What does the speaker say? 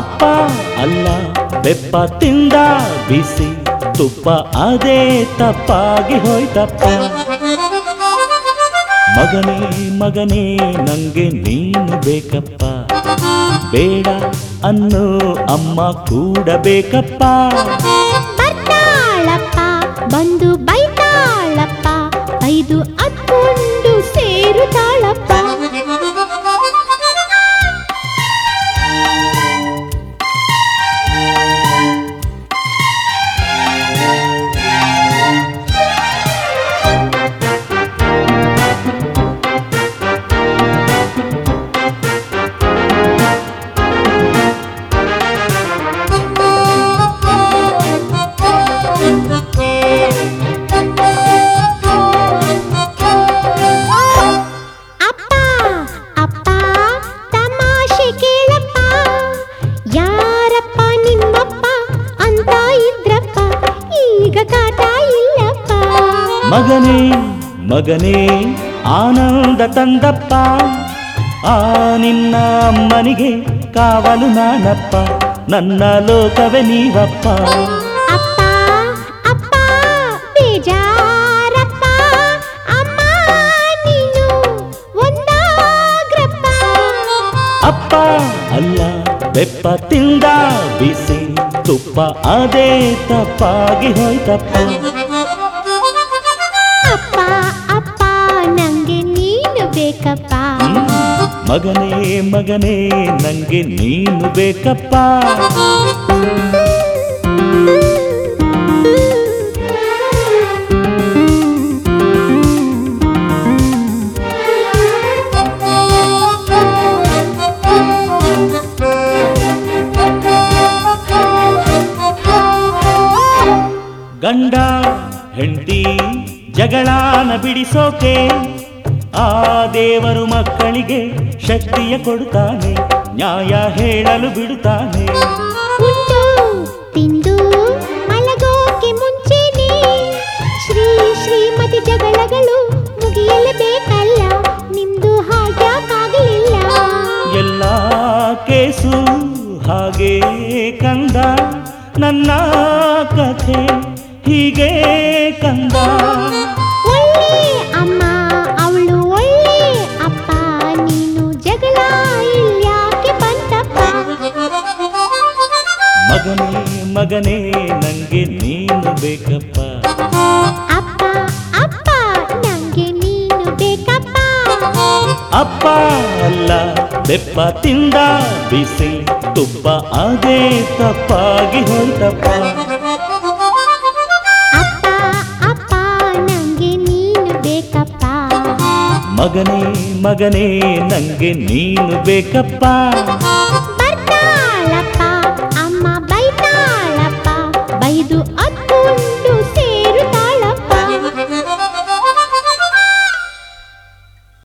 ಅಪ್ಪ ಅಲ್ಲ ಬೆಪ್ಪ ತಿಂದ ಬಿಸಿ ತುಪ್ಪ ಅದೇ ತಪ್ಪಾಗಿ ಹೋಯ್ತಪ್ಪ ಮಗನೇ ಮಗನೇ ನಂಗೆ ನೀನು ಬೇಕಪ್ಪ ಬೇಡ ಅನ್ನೋ ಅಮ್ಮ ಕೂಡ ಬೇಕಪ್ಪ ಬರ್ತಾಳಪ್ಪ ಬಂದು ಬೈತಾಳಪ್ಪ ಐದು ಹತ್ಕೊಂಡು ಸೇರುತ್ತಾಳಪ್ಪ ಅಪ್ಪ ಅಪ್ಪ ತಮಾಷೆ ಕೇಳಪ್ಪ ಯಾರಪ್ಪ ನಿಮ್ಮಪ್ಪ ಅಂತ ಇದ್ರಪ್ಪ ಈಗ ಕಾಟ ಇಲ್ಲಪ್ಪ ಮಗನೇ ಮಗನೇ ಆನಂದ ತಂದಪ್ಪ ಆ ನಿನ್ನ ಅಮ್ಮನಿಗೆ ಕಾವಲು ನಾನಪ್ಪ ನನ್ನ ಲೋಕವೇ ನೀವಪ್ಪ ಅಪ್ಪ ಅಪ್ಪ ಬೇಜಾರಪ್ಪ ಅಮ್ಮ ನೀನು ಒಂದಾಗ್ರಪ್ಪ ಅಪ್ಪ ಅಲ್ಲ ಬೆಪ್ಪ ತಿಂದ ಬಿಸಿ ತುಪ್ಪ ಅದೇ ತಪ್ಪಾಗಿ ಹೋಯ್ತಪ್ಪ ಅಪ್ಪ ಅಪ್ಪ ನಂಗೆ ನೀನು ಬೇಕಪ್ಪ ಹ್ಮ್. ಮಗನೇ ಮಗನೇ ನಂಗೆ ನೀನು ಬೇಕಪ್ಪ ಗಂಡ ಹೆಂಡತಿ ಜಗಳಾನ ಬಿಡಿಸೋಕೆ ಆ ದೇವರು ಮಕ್ಕಳಿಗೆ ಶಕ್ತಿಯ ಕೊಡುತ್ತಾನೆ ನ್ಯಾಯ ಹೇಳಲು ಬಿಡುತ್ತಾನೆ ಉಂಡು ತಿಂದು ಮಲಗೋಕೆ ಮುಂಚೆನೆ ಶ್ರೀ ಶ್ರೀಮತಿ ಜಗಳಗಳು ಮುಗಿಯಲೇಬೇಕಲ್ಲ ನಿಮ್ದು ಹಾಗ್ಯಾಕಾಗಲಿಲ್ಲ ಎಲ್ಲ ಕೇಸು ಹಾಗೆ ಕಂದ ನನ್ನ ಕಥೆ ಹೀಗೆ ಕಂದ ಒಳ್ಳೆ ಅಮ್ಮ ಅವಳು ಒಳ್ಳೆ ಅಪ್ಪ ನೀನು ಜಗಳ ಇಲ್ಯಾಕೆ ಬಂತಪ್ಪ ಮಗನೇ ಮಗನೇ ನಂಗೆ ನೀನು ಬೇಕಪ್ಪ ಅಪ್ಪ ಅಪ್ಪ ನಂಗೆ ನೀನು ಬೇಕಪ್ಪ ಅಪ್ಪ ಅಲ್ಲ ಬೆಪ್ಪ ತಿಂದ ಬಿಸಿ ತುಪ್ಪ ಅದೇ ತಪ್ಪಾಗಿ ಹೋಯ್ತಪ್ಪ ಅಪ್ಪ ಅಪ್ಪ ನಂಗೆ ನೀನು ಬೇಕಪ್ಪ ಮಗನೇ ಮಗನೇ ನಂಗೆ ನೀನು ಬೇಕಪ್ಪ